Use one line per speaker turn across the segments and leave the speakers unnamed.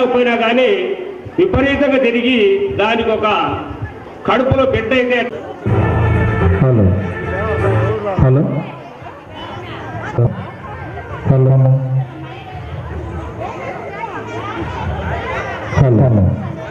కాకపోయినా కానీ విపరీతంగా తిరిగి దానికి ఒక కడుపులో బిడ్డ అయితే
హలో హలో హలో హలో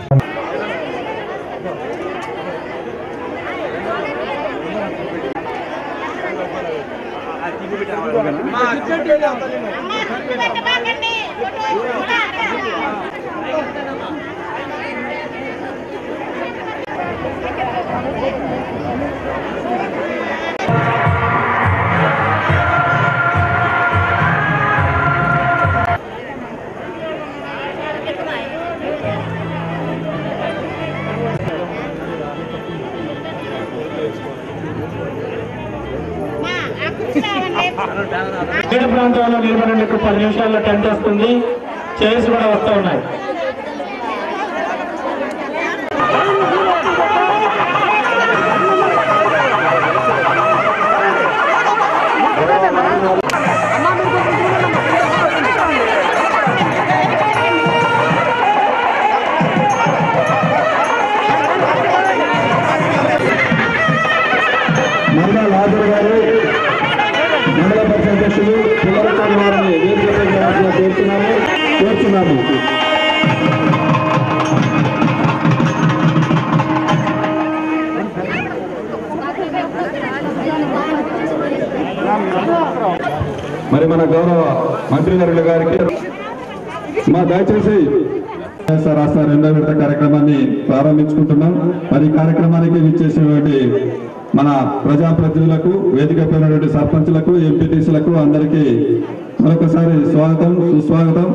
క్రీడ ప్రాంతంలో నిలబడేందుకు పది నిమిషాల్లో టెంట్ వస్తుంది చైర్స్ కూడా వస్తూ ఉన్నాయి
మండల లాజర్ గారు మండల పరిషత్ అధ్యక్షులు పిల్లలతోని వారిని వేదికపై రావాల్సిన కోరుతున్నాము కోరుతున్నాము మరి మన గౌరవ మంత్రివర్యుల గారికి మా దయచేసి వైఎస్ఆర్ రాష్ట్ర రెండో విడత కార్యక్రమాన్ని ప్రారంభించుకుంటున్నాం మరి ఈ కార్యక్రమానికి విచ్చేసినటువంటి మన ప్రజాప్రతినిధులకు వేదిక పైనటువంటి సర్పంచులకు ఎంపీటీసీలకు అందరికీ మరొకసారి స్వాగతం సుస్వాగతం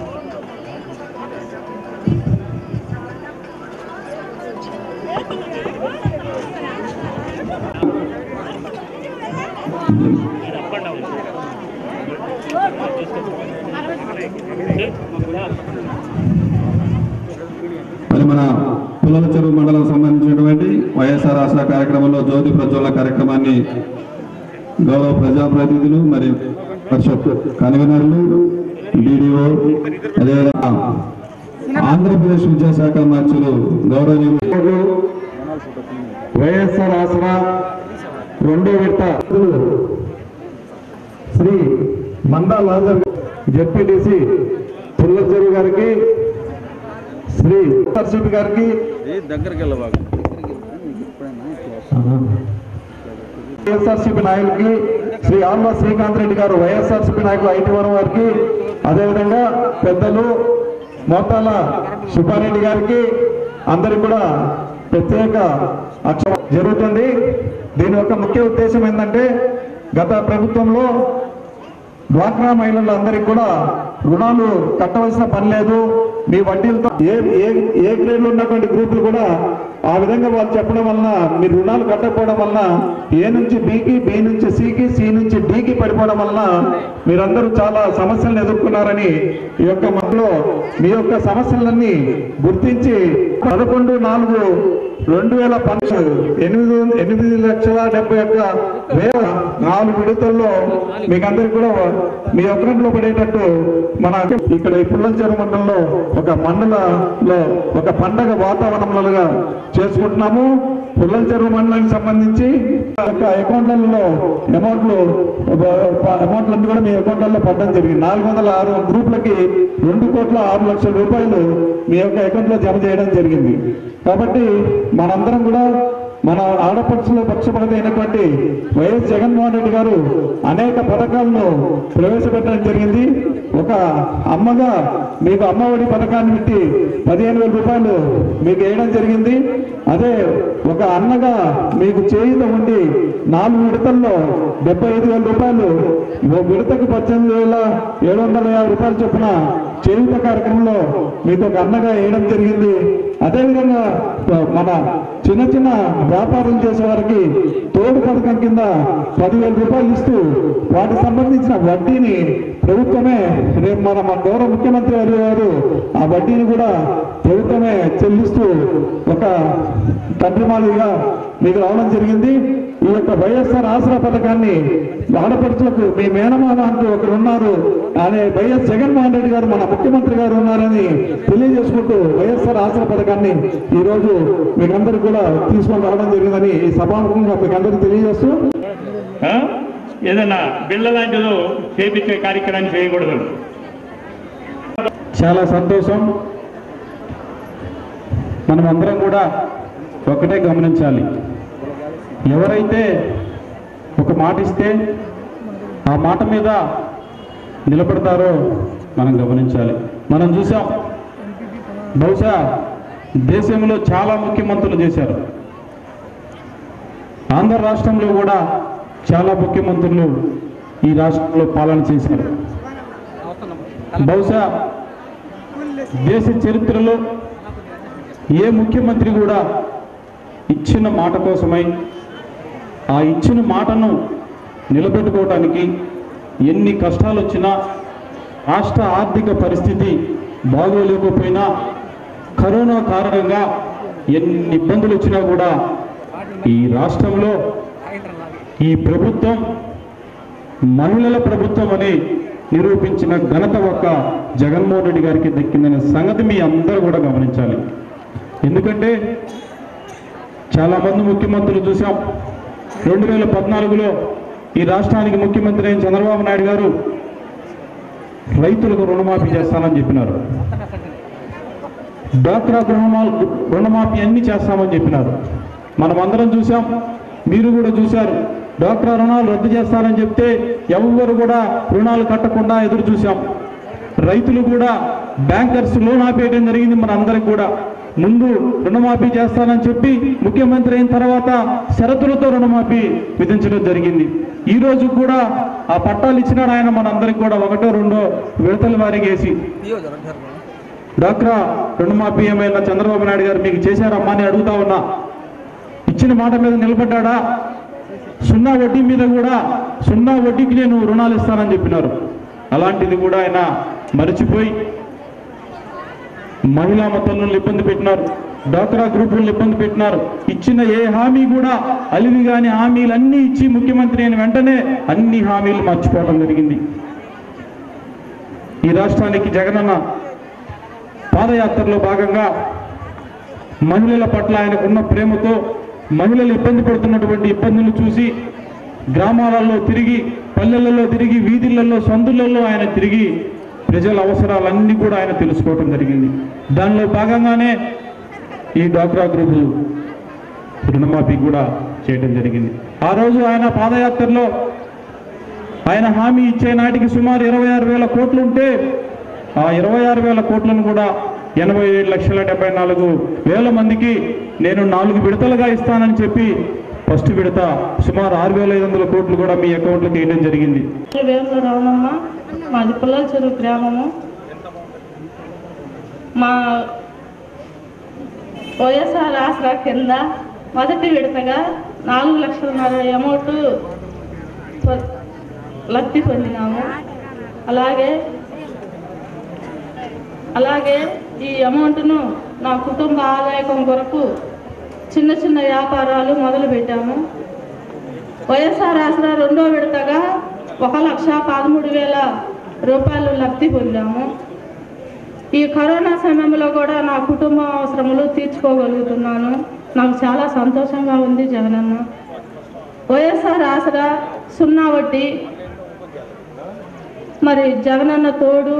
మరి మన పుల్లల చెరువు మండలం సంబంధించినటువంటి వైఎస్ఆర్ రాష్ట్ర కార్యక్రమంలో జ్యోతి ప్రజ్వల కార్యక్రమాన్ని గౌరవ ప్రజాప్రతినిధులు మరి పరిషత్ కన్వీనర్లు డిడిఓ అదేవిధంగా ఆంధ్రప్రదేశ్ విద్యాశాఖ మంత్రులు గౌరవనీయులు వైఎస్ఆర్ ఆసరా రెండో విడత శ్రీ మందా లాజర్ జెడ్పీటీసీ పుల్లల చెరువు గారికి శ్రీ సిపి గారికి వైఎస్ఆర్సీపీ నాయకులకి శ్రీ ఆల్వా శ్రీకాంత్ రెడ్డి గారు వైఎస్ఆర్సీపీ నాయకులు ఐటీ వరం వారికి అదేవిధంగా పెద్దలు మోతాల సుబ్బారెడ్డి గారికి అందరికి కూడా ప్రత్యేక అక్ష జరుగుతుంది దీని యొక్క ముఖ్య ఉద్దేశం ఏంటంటే గత ప్రభుత్వంలో డ్వాక్రా మహిళలందరికీ కూడా రుణాలు కట్టవలసిన పని లేదు మీ వడ్డీలతో ఏ ఏ ఏ గ్రేడ్లో ఉన్నటువంటి గ్రూపులు కూడా ఆ విధంగా వాళ్ళు చెప్పడం వలన మీరు రుణాలు కట్టకపోవడం వలన ఏ నుంచి బికి బి నుంచి సికి సి నుంచి డికి పడిపోవడం వలన మీరందరూ చాలా సమస్యలను ఎదుర్కొన్నారని ఈ యొక్క మనలో మీ యొక్క సమస్యలన్నీ గుర్తించి పదకొండు నాలుగు రెండు వేల పన్నెండు ఎనిమిది ఎనిమిది లక్షల డెబ్బై ఒక్క వేల నాలుగు విడతల్లో మీకు అందరికి కూడా మీ అకౌంట్లో పడేటట్టు మన ఇక్కడ ఈ పుల్లంచెరు మండలంలో ఒక మండలంలో ఒక పండగ వాతావరణంలో చేసుకుంటున్నాము పుల్లంచెరువు మండలానికి సంబంధించి యొక్క అకౌంట్లలో అమౌంట్లు అమౌంట్లు అన్ని కూడా మీ అకౌంట్లలో పడడం జరిగింది నాలుగు వందల ఆరు గ్రూపులకి రెండు కోట్ల ఆరు లక్షల రూపాయలు మీ యొక్క అకౌంట్లో జమ చేయడం జరిగింది కాబట్టి మనందరం కూడా మన ఆడపడుచుల పక్షపాత అయినటువంటి వైఎస్ జగన్మోహన్ రెడ్డి గారు అనేక పథకాలను ప్రవేశపెట్టడం జరిగింది ఒక అమ్మగా మీకు అమ్మఒడి పథకాన్ని పెట్టి పదిహేను వేల రూపాయలు మీకు వేయడం జరిగింది అదే ఒక అన్నగా మీకు చేయుత ఉండి నాలుగు విడతల్లో డెబ్బై ఐదు వేల రూపాయలు ఓ విడతకు పద్దెనిమిది వేల ఏడు వందల యాభై రూపాయలు చొప్పున చేయుత కార్యక్రమంలో మీకు ఒక అన్నగా వేయడం జరిగింది అదేవిధంగా మన చిన్న చిన్న వ్యాపారం చేసే వారికి తోడు పథకం కింద పదివేల రూపాయలు ఇస్తూ వాటికి సంబంధించిన వడ్డీని ప్రభుత్వమే రేపు మన మన గౌరవ ముఖ్యమంత్రి గారు గారు ఆ వడ్డీని కూడా ప్రభుత్వమే చెల్లిస్తూ ఒక తండ్రి మాదిరిగా మీకు రావడం జరిగింది ఈ యొక్క వైఎస్ఆర్ ఆసరా పథకాన్ని ఆడపడుచులకు మీ మేనమామ అంటూ ఒకరు ఉన్నారు అనే వైఎస్ జగన్మోహన్ రెడ్డి గారు మన ముఖ్యమంత్రి గారు ఉన్నారని తెలియజే గుర్తు వైఎస్ఆర్ ఆసరా పథకాన్ని ఈ రోజు మీకందరికి కూడా తీసుకొని రావడం జరిగిందని ఈ సభాముఖంగా మీకు అందరికీ తెలియజేస్తూ
ఆ? ఏదైనా బిళ్ళ లాంటిదో చేపించే కార్యక్రమాన్ని చేయకూడదు
చాలా సంతోషం మనం అందరం కూడా ఒకటే గమనించాలి ఎవరైతే ఒక మాట ఇస్తే ఆ మాట మీద నిలబడతారో మనం గమనించాలి మనం చూసాం బహుశా దేశంలో చాలా ముఖ్యమంత్రులు చేశారు ఆంధ్ర రాష్ట్రంలో కూడా చాలా ముఖ్యమంత్రులు ఈ రాష్ట్రంలో పాలన చేశారు బహుశా దేశ చరిత్రలో ఏ ముఖ్యమంత్రి కూడా ఇచ్చిన మాట కోసమై ఆ ఇచ్చిన మాటను నిలబెట్టుకోవటానికి ఎన్ని కష్టాలు వచ్చినా రాష్ట్ర ఆర్థిక పరిస్థితి బాగోలేకపోయినా కరోనా కారణంగా ఎన్ని ఇబ్బందులు వచ్చినా కూడా ఈ రాష్ట్రంలో ఈ ప్రభుత్వం మహిళల ప్రభుత్వం అని నిరూపించిన ఘనత ఒక్క జగన్మోహన్ రెడ్డి గారికి దక్కిందనే సంగతి మీ అందరూ కూడా గమనించాలి ఎందుకంటే చాలామంది ముఖ్యమంత్రులు చూసాం రెండు వేల పద్నాలుగులో ఈ రాష్ట్రానికి ముఖ్యమంత్రి అయిన చంద్రబాబు నాయుడు గారు రైతులకు రుణమాఫీ చేస్తానని చెప్పినారు డాక్రా రుణమా రుణమాఫీ అన్ని చేస్తామని చెప్పినారు మనం అందరం చూసాం మీరు కూడా చూశారు డాక్రా రుణాలు రద్దు చేస్తారని చెప్తే ఎవరు కూడా రుణాలు కట్టకుండా ఎదురు చూసాం రైతులు కూడా బ్యాంకర్స్ లోన్ ఆపేయడం జరిగింది మన అందరికి కూడా ముందు రుణమాఫీ చేస్తానని చెప్పి ముఖ్యమంత్రి అయిన తర్వాత షరతులతో రుణమాఫీ విధించడం జరిగింది ఈ రోజు కూడా ఆ పట్టాలు ఇచ్చినాడు ఆయన మనందరికి కూడా ఒకటో రెండో విడతల వారికి వేసి డాక్రా రుణమాఫీ ఏమైనా చంద్రబాబు నాయుడు గారు మీకు చేశారమ్మా అని అడుగుతా ఉన్నా ఇచ్చిన మాట మీద నిలబడ్డా సున్నా వడ్డీ మీద కూడా సున్నా వడ్డీకి నేను రుణాలు ఇస్తానని చెప్పినారు అలాంటిది కూడా ఆయన మరిచిపోయి మహిళా మతలను ఇబ్బంది పెట్టినారు డాక్రా గ్రూపులను ఇబ్బంది పెట్టినారు ఇచ్చిన ఏ హామీ కూడా అలివి కాని హామీలన్నీ ఇచ్చి ముఖ్యమంత్రి అయిన వెంటనే అన్ని హామీలు మర్చిపోవడం జరిగింది ఈ రాష్ట్రానికి జగనన్న పాదయాత్రలో భాగంగా మహిళల పట్ల ఆయనకున్న ప్రేమతో మహిళలు ఇబ్బంది పడుతున్నటువంటి ఇబ్బందులు చూసి గ్రామాలలో తిరిగి పల్లెలలో తిరిగి వీధులలో సందులలో ఆయన తిరిగి ప్రజల అవసరాలన్నీ కూడా ఆయన తెలుసుకోవటం జరిగింది దానిలో భాగంగానే ఈ డాక్రా గ్రూపు రుణమాఫీ కూడా చేయడం జరిగింది ఆ రోజు ఆయన పాదయాత్రలో ఆయన హామీ ఇచ్చే నాటికి సుమారు ఇరవై ఆరు వేల కోట్లు ఉంటే ఆ ఇరవై ఆరు వేల కోట్లను కూడా ఎనభై ఏడు లక్షల డెబ్బై నాలుగు వేల మందికి నేను నాలుగు విడతలుగా ఇస్తానని చెప్పి ఫస్ట్ విడత సుమారు ఆరు వేల ఐదు వందల కోట్లు కూడా మీ అకౌంట్లోకి వేయడం జరిగింది
వేముల రావణమ్మ మాది పుల్లల చెరువు గ్రామము మా వైఎస్ఆర్ ఆసరా కింద మొదటి విడతగా నాలుగు లక్షలన్నర అమౌంట్ పొ- లబ్ధి పొందినాము అలాగే అలాగే ఈ అమౌంట్ను నా కుటుంబ ఆదాయకం కొరకు చిన్న చిన్న వ్యాపారాలు మొదలుపెట్టాము వైఎస్ఆర్ ఆసరా రెండో విడతగా ఒక లక్ష పదమూడు వేల రూపాయలు లబ్ధి పొందాము ఈ కరోనా సమయంలో కూడా నా కుటుంబ అవసరములు తీర్చుకోగలుగుతున్నాను నాకు చాలా సంతోషంగా ఉంది జగనన్న వైఎస్ఆర్ ఆసరా సున్నా వడ్డీ మరి జగనన్న తోడు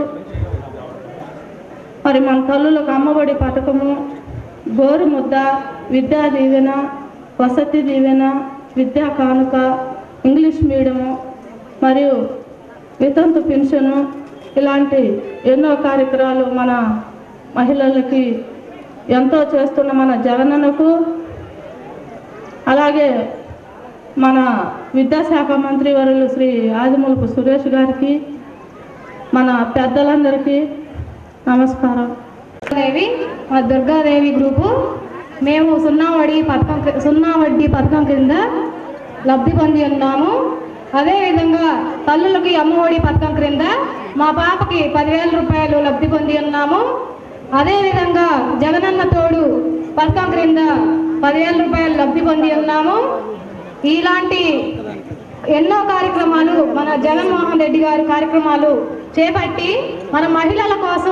మరి మన తల్లులకు అమ్మఒడి పథకము గోరు ముద్ద విద్యా దీవెన వసతి దీవెన విద్యా కానుక ఇంగ్లీష్ మీడియము మరియు వితంతు పెన్షను ఇలాంటి ఎన్నో కార్యక్రమాలు మన మహిళలకి ఎంతో చేస్తున్న మన జగనన్నకు అలాగే మన విద్యాశాఖ మంత్రి వర్యులు శ్రీ ఆదిమూలపు సురేష్ గారికి మన పెద్దలందరికీ నమస్కారం
దేవి మా దుర్గాదేవి గ్రూపు మేము సున్నా వడ్డీ పథకం కి- సున్నా వడ్డీ పథకం కింద లబ్ధి పొంది ఉన్నాము అదేవిధంగా తల్లులకి అమ్మఒడి పథకం క్రింద మా పాపకి పదివేల రూపాయలు లబ్ధి పొంది ఉన్నాము అదేవిధంగా జగనన్న తోడు పథకం క్రింద పదివేల రూపాయలు లబ్ధి పొంది ఉన్నాము ఇలాంటి ఎన్నో కార్యక్రమాలు మన జగన్మోహన్ రెడ్డి గారి కార్యక్రమాలు చేపట్టి మన మహిళల కోసం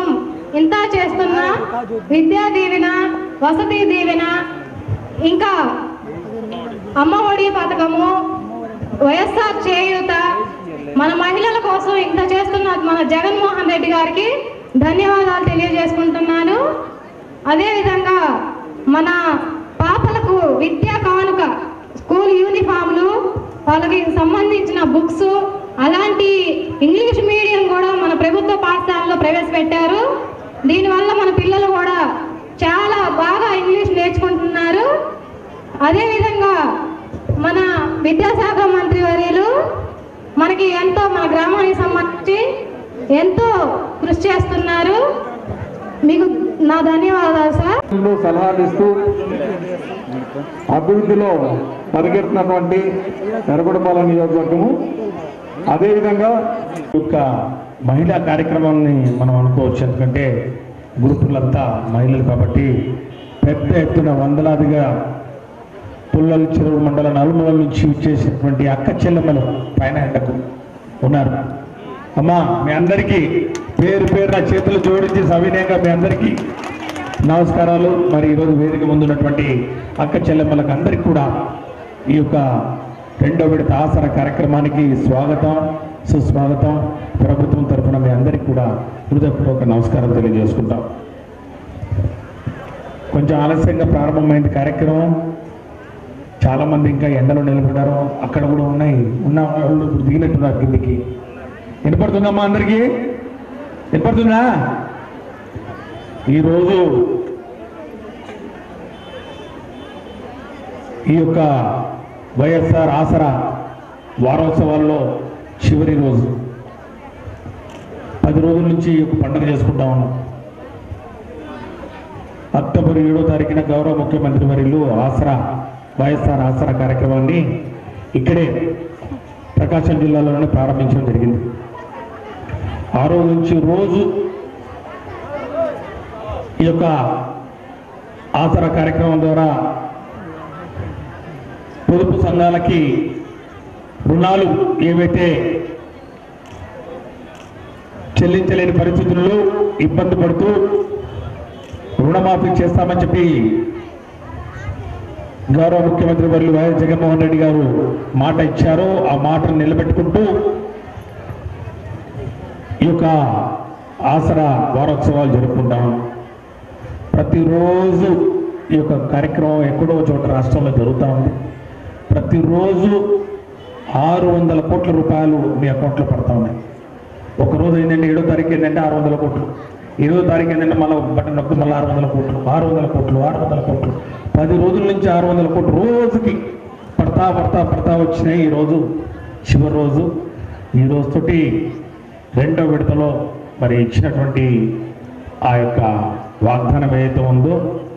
ఇంత చేస్తున్న విద్యా దీవెన వసతి దీవెన ఇంకా అమ్మఒడి పథకము వైఎస్ఆర్ చేయూత మన మహిళల కోసం ఇంత చేస్తున్న మన జగన్మోహన్ రెడ్డి గారికి ధన్యవాదాలు తెలియజేసుకుంటున్నాను అదేవిధంగా మన పాపలకు విద్యా కానుక స్కూల్ యూనిఫామ్లు వాళ్ళకి సంబంధించిన బుక్స్ అలాంటి ఇంగ్లీష్ మీడియం కూడా మన ప్రభుత్వ పాఠశాలలో ప్రవేశపెట్టారు దీనివల్ల మన పిల్లలు కూడా చాలా బాగా ఇంగ్లీష్ నేర్చుకుంటున్నారు అదేవిధంగా మన విద్యాశాఖ మంత్రి వర్యులు మనకి ఎంతో మన గ్రామానికి సంబంధించి ఎంతో కృషి చేస్తున్నారు మీకు నా ధన్యవాదాలు సార్
సలహాలు ఇస్తూ అభివృద్ధిలో పరిగెడుతున్నటువంటి ఎర్రగొండపాలెం నియోజకవర్గము అదేవిధంగా
యొక్క మహిళా కార్యక్రమాన్ని మనం అనుకోవచ్చు ఎందుకంటే గ్రూపులంతా మహిళలు కాబట్టి పెద్ద ఎత్తున వందలాదిగా పుల్లల చెరువు మండల నలుమూల నుంచి వచ్చేసినటువంటి అక్క చెల్లెమ్మలు పైన ఎండకు ఉన్నారు అమ్మా మీ అందరికీ పేరు పేరు నా చేతులు జోడించి సవినయంగా మీ అందరికీ నమస్కారాలు మరి ఈరోజు వేదిక ముందున్నటువంటి అక్క చెల్లెమ్మలకు అందరికీ కూడా ఈ యొక్క రెండో విడత ఆసర కార్యక్రమానికి స్వాగతం సుస్వాగతం ప్రభుత్వం తరఫున మీ అందరికీ కూడా హృదయపూర్వక నమస్కారం తెలియజేసుకుంటాం కొంచెం ఆలస్యంగా ప్రారంభమైంది కార్యక్రమం చాలా మంది ఇంకా ఎండలో నిలబడ్డారు అక్కడ కూడా ఉన్నాయి ఉన్న వాళ్ళు ఇప్పుడు దిగినట్టున్నారు కిందికి వినపడుతుందమ్మా అందరికీ వినపడుతుందా ఈరోజు ఈ యొక్క వైఎస్ఆర్ ఆసరా వారోత్సవాల్లో చివరి రోజు పది రోజుల నుంచి ఈ యొక్క పండుగ చేసుకుంటా ఉన్నాం అక్టోబర్ ఏడో తారీఖున గౌరవ ముఖ్యమంత్రి వర్యులు ఆసరా వైఎస్ఆర్ ఆసరా కార్యక్రమాన్ని ఇక్కడే ప్రకాశం జిల్లాలోనే ప్రారంభించడం జరిగింది ఆ రోజు నుంచి రోజు ఈ యొక్క ఆసరా కార్యక్రమం ద్వారా పొదుపు సంఘాలకి రుణాలు ఏవైతే చెల్లించలేని పరిస్థితుల్లో ఇబ్బంది పడుతూ రుణమాఫీ చేస్తామని చెప్పి గౌరవ ముఖ్యమంత్రి వర్యులు వైఎస్ జగన్మోహన్ రెడ్డి గారు మాట ఇచ్చారో ఆ మాటను నిలబెట్టుకుంటూ ఈ యొక్క ఆసరా వారోత్సవాలు జరుపుకుంటాం ప్రతిరోజు ఈ యొక్క కార్యక్రమం ఎక్కడో చోట రాష్ట్రంలో జరుగుతూ ఉంది ప్రతిరోజు ఆరు వందల కోట్ల రూపాయలు మీ అకౌంట్లో పడతా ఉన్నాయి ఒక రోజు ఏంటంటే ఏడో తారీఖు ఏంటంటే ఆరు వందల కోట్లు ఏడో తారీఖు ఏంటంటే మళ్ళీ బట్టన్ నొక్కి మళ్ళీ ఆరు వందల కోట్లు ఆరు వందల కోట్లు ఆరు వందల కోట్లు పది రోజుల నుంచి ఆరు వందల కోట్లు రోజుకి పడతా పడతా పడతా వచ్చినాయి ఈరోజు చివరి రోజు ఈ రోజుతోటి రెండో విడతలో మరి ఇచ్చినటువంటి ఆ యొక్క వాగ్దానం ఏదైతే ఉందో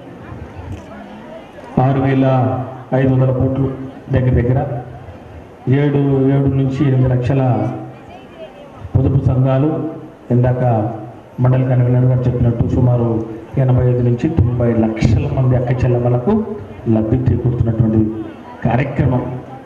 ఆరు వేల ఐదు వందల కోట్లు దగ్గర దగ్గర ఏడు ఏడు నుంచి ఎనిమిది లక్షల పొదుపు సంఘాలు ఇందాక మండలి కన్వీనర్ గారు చెప్పినట్టు సుమారు ఎనభై ఐదు నుంచి తొంభై లక్షల మంది అక్క చెల్లెమ్మలకు లబ్ధి చేకూరుతున్నటువంటి కార్యక్రమం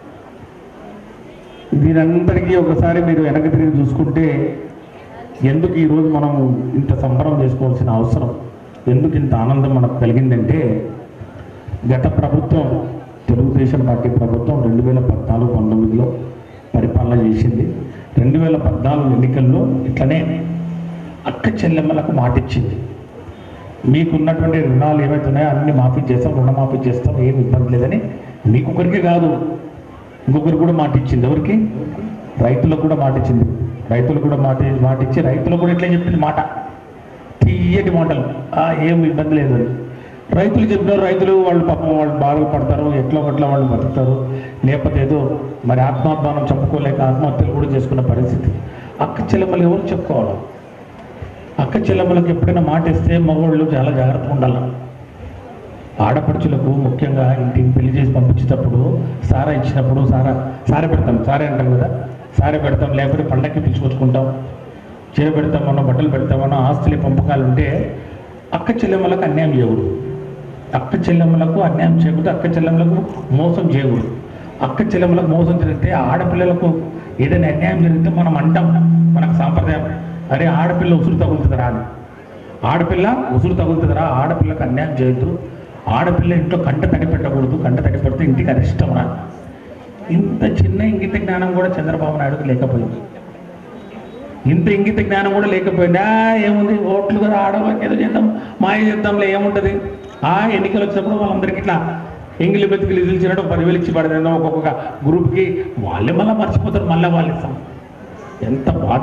దీనందరికీ ఒకసారి మీరు వెనక తిరిగి చూసుకుంటే ఎందుకు ఈరోజు మనం ఇంత సంబరం చేసుకోవాల్సిన అవసరం ఎందుకు ఇంత ఆనందం మనకు కలిగిందంటే గత ప్రభుత్వం తెలుగుదేశం పార్టీ ప్రభుత్వం రెండు వేల పద్నాలుగు పంతొమ్మిదిలో పరిపాలన చేసింది రెండు వేల పద్నాలుగు ఎన్నికల్లో ఇట్లనే అక్క చెల్లెమ్మలకు మాట ఇచ్చింది మీకున్నటువంటి రుణాలు ఏవైతే ఉన్నాయో అన్ని మాఫీ చేస్తాం రుణమాఫీ చేస్తాం ఏమి ఇబ్బంది లేదని మీకొకరికి కాదు ఇంకొకరు కూడా మాట ఇచ్చింది ఎవరికి రైతులకు కూడా మాట ఇచ్చింది రైతులకు కూడా మాట మాట ఇచ్చి రైతులకు కూడా ఇట్లా చెప్పింది మాట తీయటి మాటలు ఆ, ఏం ఇబ్బంది లేదు అని రైతులు చెప్పినారు రైతులు వాళ్ళు పాపం వాళ్ళు బాధలు పడతారు ఎట్లా ఒకట్లా వాళ్ళు బతుకుతారు లేకపోతే ఏదో మరి ఆత్మాభిమానం చెప్పుకోలేక ఆత్మహత్యలు కూడా చేసుకున్న పరిస్థితి అక్క చెల్లెమ్మలు ఎవరు చెప్పుకోవాలి అక్క చెల్లెమ్మలకు ఎప్పుడైనా మాట ఇస్తే మగవాళ్ళు చాలా జాగ్రత్తగా ఉండాలి ఆడపడుచులకు ముఖ్యంగా ఇంటికి పెళ్లి చేసి పంపించేటప్పుడు సారా ఇచ్చినప్పుడు సారా సారా పెడతాం సారే అంటాం కదా సారే పెడతాం లేకపోతే పండక్కి పిలుచుకొచ్చుకుంటాం చీర పెడతామన్నా బట్టలు పెడతామన్నా ఆస్తులు పంపకాలు ఉంటే అక్క చెల్లెమ్మలకు అన్యాయం చేయకూడదు అక్క చెల్లెమ్మలకు అన్యాయం చేయకూడదు అక్క చెల్లెమ్మలకు మోసం చేయకూడదు అక్క చెల్లెమ్మలకు మోసం జరిగితే ఆడపిల్లలకు ఏదైనా అన్యాయం జరిగితే మనం అంటాం మనకు సాంప్రదాయం అరే ఆడపిల్ల ఉసురు తగులుతుందిరా అని
ఆడపిల్ల ఉసురు తగులుతుందిరా ఆడపిల్లకు అన్యాయం చేయొద్దు ఆడపిల్ల ఇంట్లో కంట తడి పెట్టకూడదు కంట తడి పెడితే ఇంటికి అరిష్టం రా ఇంత చిన్న ఇంగిత జ్ఞానం కూడా చంద్రబాబు నాయుడుకు లేకపోయింది ఇంత ఇంగిత జ్ఞానం కూడా లేకపోయింది ఆ ఏముంది ఓట్లు కదా ఆడవాళ్ళకి ఏదో చేద్దాం మాయ చేద్దాంలే ఏముంటది ఆ ఎన్నికలు వచ్చినప్పుడు వాళ్ళందరికీ ఇట్లా ఎంగిలి బతికిలు ఇదిల్చినట్టు పదివేలు ఇచ్చి పడదేమో ఒక్కొక్క గ్రూప్కి వాళ్ళే మళ్ళీ మర్చిపోతారు మళ్ళీ వాళ్ళు ఇస్తాం ఎంత బాధ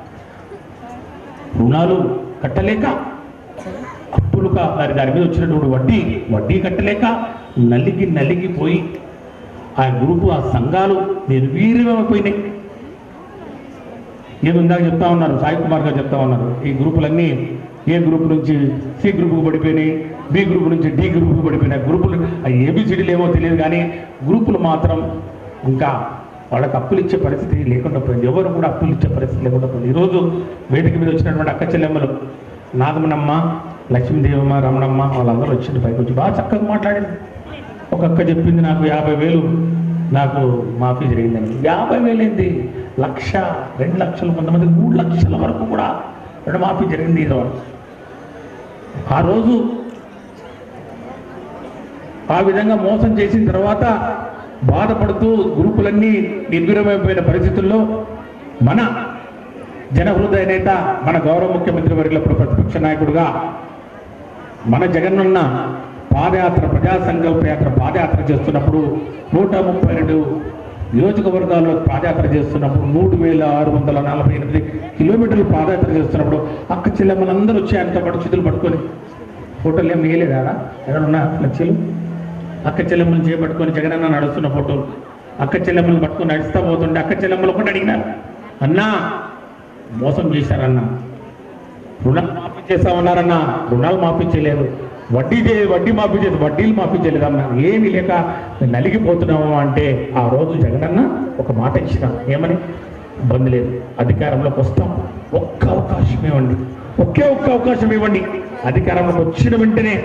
రుణాలు కట్టలేక అప్పులుగా మరి దాని మీద వచ్చినటువంటి వడ్డీ వడ్డీ కట్టలేక నలిగి నలిగిపోయి ఆ గ్రూపు ఆ సంఘాలు నిర్వీర్యమైపోయినాయి ఏమి ఇందాక చెప్తా ఉన్నారు సాయి కుమార్ గారు చెప్తా ఉన్నారు ఈ గ్రూపులన్నీ ఏ గ్రూప్ నుంచి సి గ్రూప్కి పడిపోయినాయి బి గ్రూప్ నుంచి డి గ్రూప్కి పడిపోయినాయి గ్రూపులు ఆ ఏబిసిడీలు ఏమో తెలియదు కానీ గ్రూపులు మాత్రం ఇంకా వాళ్ళకి అప్పులు ఇచ్చే పరిస్థితి లేకుండా పోయింది ఎవరు కూడా అప్పులు ఇచ్చే పరిస్థితి లేకుండా పోయింది ఈరోజు వేదిక మీద వచ్చినటువంటి అక్క చెల్లెమ్మలు నాగమనమ్మ లక్ష్మీదేవమ్మ రమణమ్మ వాళ్ళందరూ వచ్చింది పైకి వచ్చి బాగా చక్కగా మాట్లాడింది ఒక అక్క చెప్పింది నాకు యాభై వేలు నాకు మాఫీ జరిగిందని యాభై వేలు ఏంటి లక్ష రెండు లక్షలు కొంతమంది మూడు లక్షల వరకు కూడా రెండు మాఫీ జరిగింది ఇది వరకు ఆ రోజు ఆ విధంగా మోసం చేసిన తర్వాత బాధపడుతూ గ్రూపులన్నీ నిర్వీర్యమైపోయిన పరిస్థితుల్లో మన జనహృదయ నేత మన గౌరవ ముఖ్యమంత్రి వర్యులప్పుడు ప్రతిపక్ష నాయకుడుగా మన జగనన్న పాదయాత్ర ప్రజా సంకల్ప యాత్ర పాదయాత్ర చేస్తున్నప్పుడు నూట ముప్పై రెండు నియోజకవర్గాల్లో పాదయాత్ర చేస్తున్నప్పుడు మూడు వేల ఆరు వందల నలభై ఎనిమిది కిలోమీటర్లు పాదయాత్ర చేస్తున్నప్పుడు అక్క చెల్లెమ్మలందరూ వచ్చి ఆయనతో పాటు చేతులు పట్టుకొని ఫోటోలు ఏం వేయలేదా ఎవరున్నా ఫ్లెక్సీలు అక్క చెల్లెమ్మలు చేపట్టుకొని జగనన్న నడుస్తున్న ఫోటోలు అక్క చెల్లెమ్మలు పట్టుకొని నడుస్తా పోతుండే అక్క చెల్లెమ్మలు ఒకటి అడిగినారు అన్నా మోసం చేశారన్నా రుణాలు మాఫీ చేస్తామన్నారన్నా రుణాలు మాఫీ చేయలేదు వడ్డీ చే వడ్డీ మాఫీ చేసి వడ్డీలు మాఫీ చేయలేదు అన్నా ఏమీ లేక నలిగిపోతున్నాము అంటే ఆ రోజు జగనన్న ఒక మాట ఇచ్చిన ఏమని ఇబ్బంది లేదు అధికారంలోకి వస్తాం ఒక్క అవకాశం ఇవ్వండి ఒకే ఒక్క అవకాశం ఇవ్వండి అధికారంలోకి వచ్చిన వెంటనే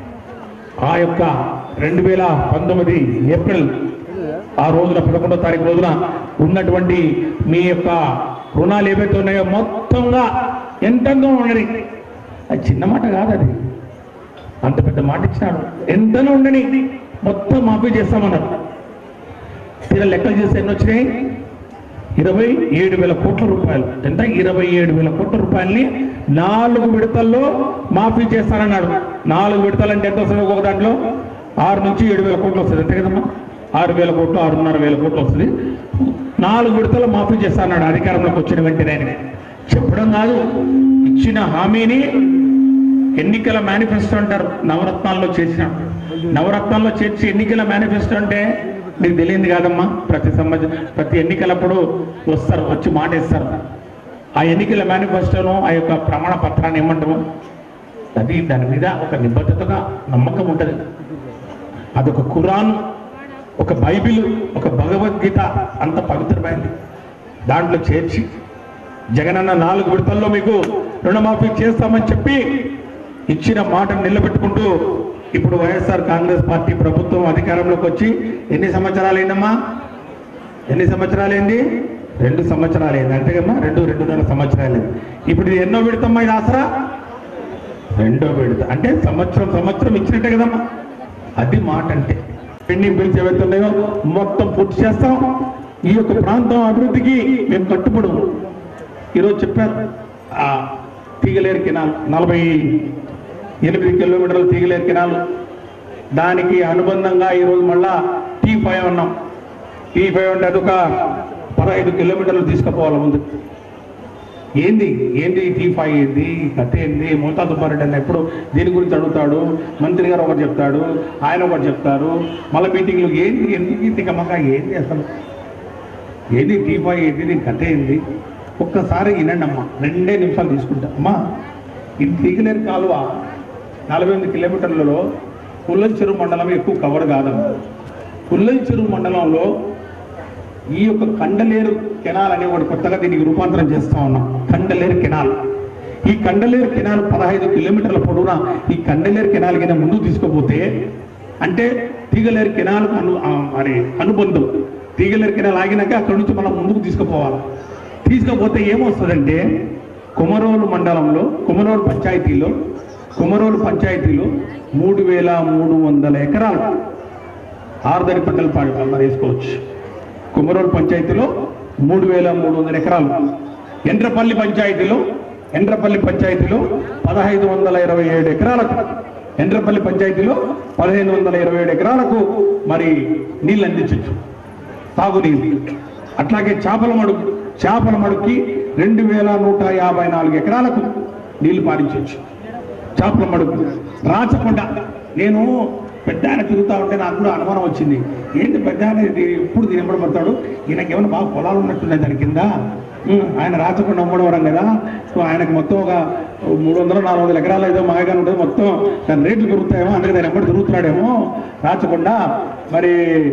ఆ యొక్క రెండు వేల పంతొమ్మిది ఏప్రిల్ ఆ రోజున పదకొండో తారీఖు రోజున ఉన్నటువంటి మీ యొక్క రుణాలు ఏవైతే ఉన్నాయో మొత్తంగా ఎంతంగా ఉండని అది చిన్న మాట కాదు అది అంత పెద్ద మాట ఇచ్చినాడు ఎంతనో ఉండని మొత్తం మాఫీ చేస్తామన్నారు తీరా లెక్కలు చేస్తే ఎన్ని వచ్చినాయి ఇరవై ఏడు వేల కోట్ల రూపాయలు ఎంత ఇరవై ఏడు వేల కోట్ల రూపాయలని నాలుగు విడతల్లో మాఫీ చేస్తానన్నాడు నాలుగు విడతలు అంటే ఎంత వస్తుంది ఒక్కొక్క దాంట్లో ఆరు నుంచి ఏడు వేల కోట్లు వస్తుంది అంతే కదమ్మా ఆరు వేల కోట్లు ఆరున్నర వేల కోట్లు వస్తుంది నాలుగు విడతలు మాఫీ చేస్తానన్నాడు అధికారంలోకి వచ్చిన వెంటనే ఆయన. చెప్పడం కాదు ఇచ్చిన హామీని ఎన్నికల మేనిఫెస్టో అంటారు నవరత్నాల్లో చేసిన నవరత్నాల్లో చేర్చి ఎన్నికల మేనిఫెస్టో అంటే మీకు తెలియంది కాదమ్మా ప్రతి సంవత్సరం ప్రతి ఎన్నికలప్పుడు వస్తారు వచ్చి మాట ఇస్తారు ఆ ఎన్నికల మేనిఫెస్టోను ఆ యొక్క ప్రమాణ పత్రాన్ని ఏమంటాము అది దాని మీద ఒక నిబద్ధతగా నమ్మకం ఉంటుంది అదొక ఖురాన్ ఒక బైబిల్ ఒక భగవద్గీత అంత పవిత్రమైంది దాంట్లో చేర్చి జగనన్న నాలుగు విడతల్లో మీకు రుణమాఫీ చేస్తామని చెప్పి ఇచ్చిన మాటను నిలబెట్టుకుంటూ ఇప్పుడు వైఎస్ఆర్ కాంగ్రెస్ పార్టీ ప్రభుత్వం అధికారంలోకి వచ్చి ఎన్ని సంవత్సరాలు అయిందమ్మా ఎన్ని సంవత్సరాలు అయింది రెండు సంవత్సరాలు అయింది అంతేకమ్మా రెండు రెండున్నర సంవత్సరాలు అయింది ఇప్పుడు ఇది ఎన్నో విడతమ్మా ఇది ఆసరా రెండో విడత అంటే సంవత్సరం సంవత్సరం ఇచ్చినట్టే కదమ్మా అది మాట అంటే పెండింగ్ బిల్స్ ఏవైతే ఉన్నాయో మొత్తం పూర్తి చేస్తాం ఈ యొక్క ప్రాంతం అభివృద్ధికి మేము కట్టుబడు ఈరోజు చెప్పారు ఆ తీగలేరు కెనాల్ నలభై ఎనిమిది కిలోమీటర్ల తీగలేరు కెనాల్ దానికి అనుబంధంగా ఈరోజు మళ్ళా టీ ఫైవ్ అన్నాం టీ ఫైవ్ అంటే అదొక పదహైదు కిలోమీటర్లు తీసుకుపోవాలి ముందు ఏంది ఏంది టీ ఫైవ్ ఏంది కథ ఏంది మోతా సుబ్బారెడ్డి అన్న ఎప్పుడు దీని గురించి అడుగుతాడు మంత్రి గారు ఒకటి చెప్తాడు ఆయన ఒకటి చెప్తారు మళ్ళీ మీటింగ్లు ఏంది ఎందుకు ఇంత గమ్మగా ఏంది అసలు ఏది టీ ఫైవ్ ఏంది దీని కథ ఏంది ఒక్కసారి వినండి అమ్మా రెండే నిమిషాలు తీసుకుంటా అమ్మా ఇది తీగలేరు కాలువ నలభై ఎనిమిది కిలోమీటర్లలో పుల్లచెరు మండలం ఎక్కువ కవర్ కాదమ్మా పుల్లచెరు మండలంలో ఈ యొక్క కండలేరు కెనాల్ అనే ఒకటి కొత్తగా దీనికి రూపాంతరం చేస్తా ఉన్నాం కండలేరు కెనాల్ ఈ కండలేరు కెనాల్ పదహైదు కిలోమీటర్ల పొడవున ఈ కండలేరు కెనాల్ కింద ముందుకు తీసుకుపోతే అంటే తీగలేరు కెనాల్ అను ఆ, మరి అనుబంధం తీగలేరు కెనాల్ ఆగినాక అక్కడ నుంచి మనం ముందుకు తీసుకుపోవాలి తీసుకుపోతే ఏమొస్తుందంటే కుమరోలు మండలంలో కుమరోలు పంచాయతీలో కుమరోలు పంచాయతీలో మూడు వేల మూడు వందల ఎకరాలు ఆరుదడి పంటలు పాడి పంట వేసుకోవచ్చు కుమరోలు పంచాయతీలో మూడు వేల మూడు వందల ఎకరాలు ఎండ్రపల్లి పంచాయతీలో ఎండ్రపల్లి పంచాయతీలో పదహైదు వందల ఇరవై ఏడు ఎకరాలకు ఎండ్రపల్లి పంచాయతీలో పదిహేను వందల ఇరవై ఏడు ఎకరాలకు మరి నీళ్ళు అందించవచ్చు తాగునీరు అట్లాగే చేపల మడుగు చేపల మడుగుకి రెండు వేల నూట యాభై నాలుగు ఎకరాలకు నీళ్లు పారించవచ్చు చేపల మడుగు రాచకొండ నేను పెద్ద ఆయన తిరుగుతా ఉంటే నాకు కూడా అనుమానం వచ్చింది ఏంటి పెద్ద ఆయన ఇది ఎప్పుడు దీని ఎంబడి పడతాడు ఈయనకి ఏమైనా బాగా పొలాలు ఉన్నట్టున్నాయి దాని కింద ఉమ్, ఆయన రాచకొండ అమ్మడవరం కదా సో ఆయనకు మొత్తం ఒక మూడు వందల నాలుగు వందల ఎకరాలు ఏదో మాయగానే ఉంటుంది మొత్తం దాని రేట్లు పెరుగుతాయేమో అందుకే దాని ఎంబడి తిరుగుతున్నాడేమో రాచకొండ మరి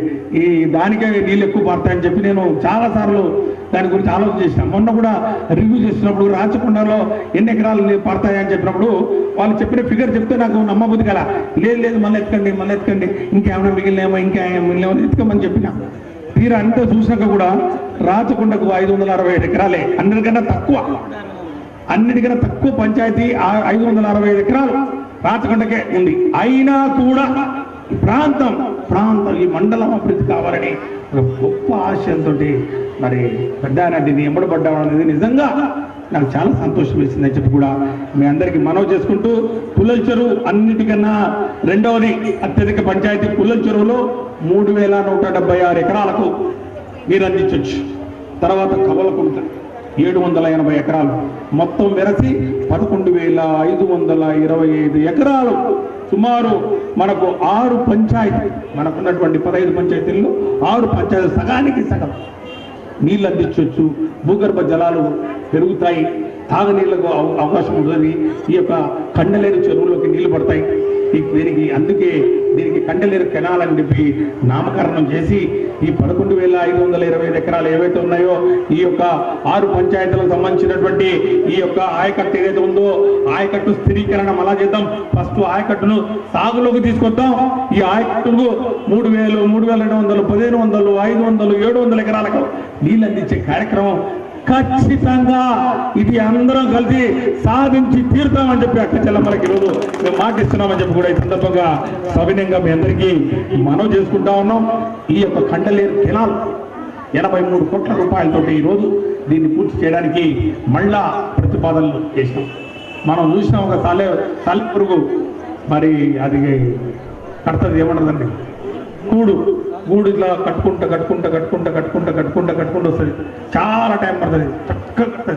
ఈ దానికే నీళ్ళు ఎక్కువ పడతాయని చెప్పి నేను చాలా సార్లు దాని గురించి ఆలోచన చేసిన మొన్న కూడా రివ్యూ చేసినప్పుడు రాచకొండలో ఎన్ని ఎకరాలు నీ- పడతాయని చెప్పినప్పుడు వాళ్ళు చెప్పిన ఫిగర్ చెప్తే నాకు నమ్మబుద్ధి కదా లేదు లేదు మళ్ళీ ఎత్తుకండి మళ్ళీ ఎత్తుకండి ఇంకేమైనా మిగిలినేమో ఇంకా మిగిలినేమో ఎత్తుకోమని చెప్పిన తీరా అంతా చూసినాక కూడా రాచకొండకు ఐదు వందల అరవై ఏడు ఎకరాలే అన్నిటికన్నా తక్కువ అన్నిటికన్నా తక్కువ పంచాయతీ ఆ- ఐదు వందల అరవై ఐదు ఎకరాలు రాచకొండకే ఉంది అయినా కూడా ఈ ప్రాంతం ప్రాంతం ఈ మండలం అభివృద్ధి కావాలని ఒక గొప్ప ఆశయంతో మరి పెద్ద దీన్ని ఎంబడబడ్డాం అనేది నిజంగా నాకు చాలా సంతోషం వేసిందని చెప్పి కూడా మీ అందరికీ మనవి చేసుకుంటూ పుల్లల చెరువు అన్నిటికన్నా రెండవది అత్యధిక పంచాయతీ పుల్లల చెరువులో మూడు వేల నూట డెబ్బై ఆరు ఎకరాలకు నీరు అందించవచ్చు తర్వాత కవలకుంట ఏడు వందల ఎనభై ఎకరాలు మొత్తం వెరసి పదకొండు వేల ఐదు వందల ఇరవై ఐదు ఎకరాలు సుమారు మనకు ఆరు పంచాయతీ మనకున్నటువంటి పదహైదు పంచాయతీల్లో ఆరు పంచాయతీ సగానికి సగం నీళ్ళు అందించవచ్చు భూగర్భ జలాలు పెరుగుతాయి తాగునీళ్లకు అవ- అవకాశం ఉంటుంది ఈ యొక్క కండలేరు చెరువులోకి నీళ్లు పడతాయి ఈ దీనికి అందుకే దీనికి కండలేరు కెనాల్ అని చెప్పి నామకరణం చేసి ఈ పదకొండు వేల ఐదు వందల ఇరవై ఐదు ఎకరాలు ఏవైతే ఉన్నాయో ఈ యొక్క ఆరు పంచాయతీలకు సంబంధించినటువంటి ఈ యొక్క ఆయకట్టు ఏదైతే ఉందో ఆయకట్టు స్థిరీకరణ అలా చేద్దాం ఫస్ట్ ఆయకట్టును సాగులోకి తీసుకొద్దాం ఈ ఆయకట్టుకు మూడు వేలు మూడు వేల రెండు వందలు పదిహేను వందలు ఐదు వందలు ఏడు వందల ఎకరాలకు నీళ్ళు అందించే కార్యక్రమం ఖచ్చితంగా ఇది అందరం కలిసి సాధించి తీరుతామని చెప్పి అక్క చెల్లమ్మలకి ఈరోజు మేము మాటిస్తున్నామని చెప్పి కూడా ఈ సందర్భంగా సవినయంగా మీ అందరికీ మనవి చేసుకుంటా ఉన్నాం ఈ యొక్క కండలేరు కెనాల్ ఎనభై మూడు కోట్ల రూపాయలతోటి ఈరోజు దీన్ని పూర్తి చేయడానికి మళ్ళా ప్రతిపాదనలు చేసినాం మనం చూసిన ఒక తలే తల్లి పురుగు మరి అది కడుతుంది ఏమంటుందండి కూడు గూడు ఇట్లా కట్టుకుంటా కట్టుకుంటా కట్టుకుంటా కట్టుకుంటా కట్టుకుంటా కట్టుకుంటూ వస్తుంది చాలా టైం పడుతుంది చక్కగా కడుతుంది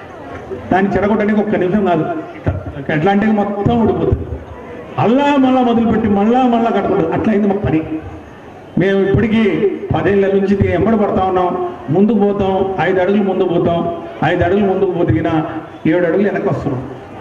దాన్ని చెడగొట్టడానికి ఒక్క నిమిషం కాదు ఎట్లా అంటే మొత్తం ఊడిపోతుంది అల్లా మళ్ళా మొదలుపెట్టి మళ్ళా మళ్ళా కట్టుకుంటుంది అట్లా అయింది మా పని మేము ఇప్పటికీ పదేళ్ల నుంచి దీన్ని ఎంబడి పడతా ఉన్నాం ముందుకు పోతాం ఐదు అడుగులు ముందుకు పోతాం ఐదు అడుగులు ముందుకు పోతికిన ఏడు అడుగులు వెనక్కి వస్తున్నాం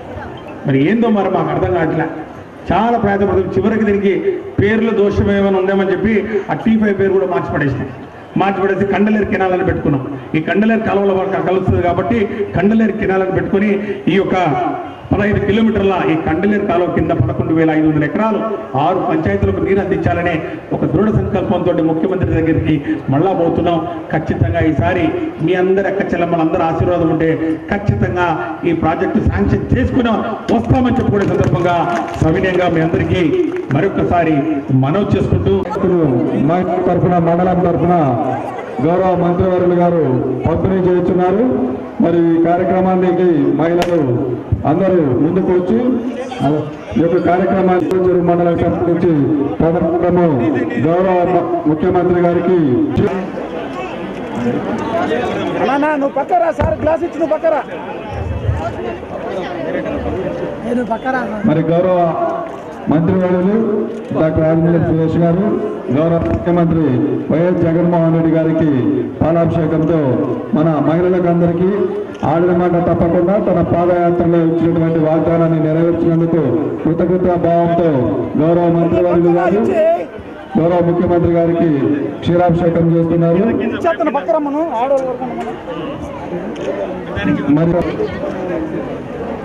మరి ఏందో మరి మాకు అర్థం కావట్లే చాలా ప్రయత్నపడుతుంది చివరికి దీనికి పేర్ల దోషం ఏమైనా ఉందేమని చెప్పి ఆ టీ ఫైవ్ పేరు కూడా మార్చి పడేసినాం మార్చి పడేసి కండలేరు కెనాలని పెట్టుకున్నాం ఈ కండలేరు కాలువల వరకు కలుస్తుంది కాబట్టి కండలేరు కెనాలని పెట్టుకొని ఈ యొక్క పదహైదు కిలోమీటర్ల ఈ కండలేరు కాలువ కింద పదకొండు వేల ఐదు వందల ఎకరాలు ఆరు పంచాయతీలకు నీరు అందించాలనే ఒక దృఢ సంకల్పంతో ముఖ్యమంత్రి దగ్గరికి మళ్ళా పోతున్నాం ఖచ్చితంగా ఈసారి మీ అందరి అక్క చెల్లమ్మలందరూ ఆశీర్వాదం ఉంటే ఖచ్చితంగా ఈ ప్రాజెక్టు శాంక్షన్ చేసుకుని వస్తామని చెప్పుకునే సందర్భంగా సవినయంగా మీ అందరికీ మరొకసారి మనవి చేసుకుంటూ
ఇప్పుడు మా తరఫున మండలం తరఫున గౌరవ మంత్రివర్యులు గారు పంపిణీ చేస్తున్నారు మరి ఈ కార్యక్రమానికి మహిళలు అందరూ ముందుకు వచ్చి ఈ యొక్క కార్యక్రమాన్ని చెరువు మండలం సంబంధించి ప్రథమము గౌరవ మ- ముఖ్యమంత్రి గారికి
అన్నా నువ్వు పక్కరా సార్ గ్లాస్ ఇచ్చి నువ్వు పక్కరా నేను పక్కరా
మరి గౌరవ మంత్రివర్యులు డాక్టర్ రాజమౌళి సురేష్ గారు గౌరవ ముఖ్యమంత్రి వైఎస్ జగన్మోహన్ రెడ్డి గారికి పాలాభిషేకంతో మన మహిళలకు అందరికీ ఆడిన మాట తప్పకుండా తన పాదయాత్రలో ఇచ్చినటువంటి వాగ్దానాన్ని నెరవేర్చినందుకు కృతజ్ఞత భావంతో గౌరవ మంత్రివర్యులు గారు గౌరవ ముఖ్యమంత్రి గారికి క్షీరాభిషేకం చేస్తున్నారు
ఇచ్చేస్తాను పక్కరా మనం ఆడవాళ్ళు వరకు మనం
మరి